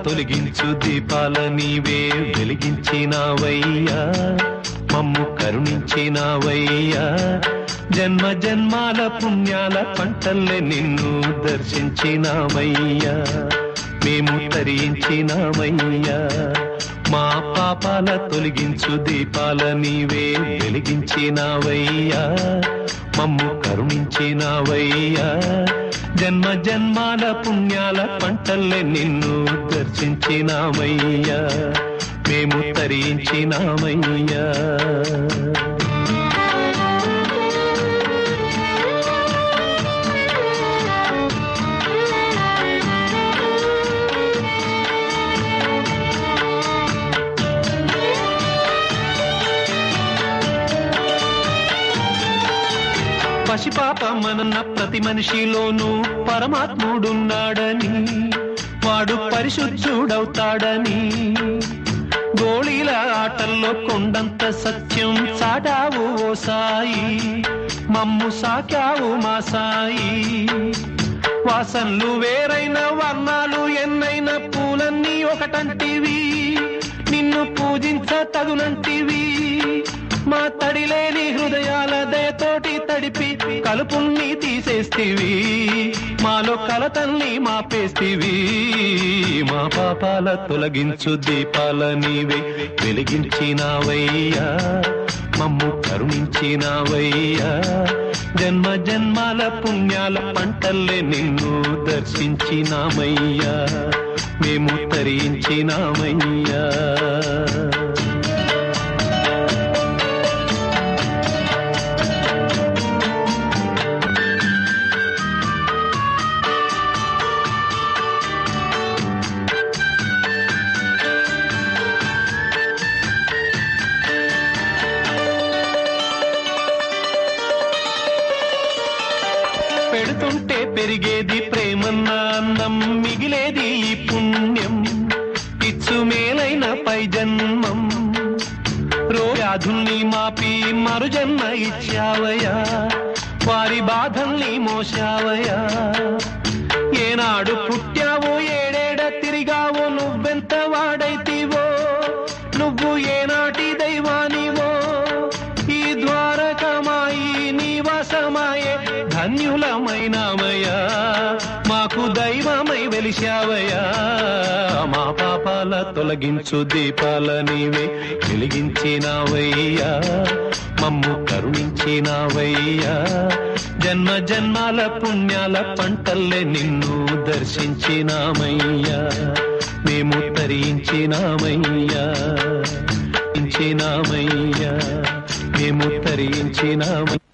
తొలగించు దీపాల నీవే వెలిగించినావయ్యా మమ్ము కరుణించినావయ్యా జన్మ జన్మాల పుణ్యాల పంటల్లే నిన్ను దర్శించినామయ్యా మేము తరించినామయ్యా మా పాపాల తొలగించు దీపాల నీవే వెలిగించినావయ్యా మమ్ము కరుణించినావయ్యా జన్మ జన్మాల పుణ్యాల పంటల్లే నిన్ను దర్శించినామయ్యా మేము తరించినామయ్యా పసిపాపమనన్న ప్రతి మనిషిలోనూ పరమాత్ముడున్నాడని వాడు పరిశుద్ధుడవుతాడని గోళీల ఆటల్లో కొండంత సత్యం చాటావు ఓ సాయి మమ్ము సాకావు మా సాయి వాసన్లు వేరైన వర్ణాలు ఎన్నైన పూలన్నీ ఒకటంటివి నిన్ను పూజించ తగునంటివి మా తడిలేని హృదయాల దయతోటి తడిపి కలుపుల్ని తీసేస్తివి మాలో కలతల్ని మాపేస్తివి మా పాపాల తొలగించు దీపాల నీవే వెలిగించినావయ్యా మమ్ము కరుణించినావయ్యా జన్మ జన్మాల పుణ్యాల పంటల్లే నిన్ను దర్శించినామయ్యా మేము తరించినామయ్యా పెడుతుంటే పెరిగేది ప్రేమన్న అన్నం మిగిలేది ఈ పుణ్యం ఇచ్చు మేలైన పై జన్మం రోగాధుల్ని మాపి మరుజన్మ ఇచ్చావయ్యా వారి బాధల్ని మోసావయ్యా ఏనాడు పుట్టావో ఏడేడ తిరిగావో నువ్వెంత వాడైతివో నువ్వు ఏనాటి దైవానివో ఈ ద్వారకమాయి నివాసమాయే ధన్యులమైనామయ్యా మాకు దైవమై వెలిశావయ్యా మా పాపాల తొలగించు దీపాల నీవే వెలిగించినావయ్యా మమ్ము కరుణించినావయ్యా జన్మ జన్మాల పుణ్యాల పంటల్లే నిన్ను దర్శించినామయ్యా మేము తరించినామయ్యా తరించినామయ్యా మేము తరించినామయ్యా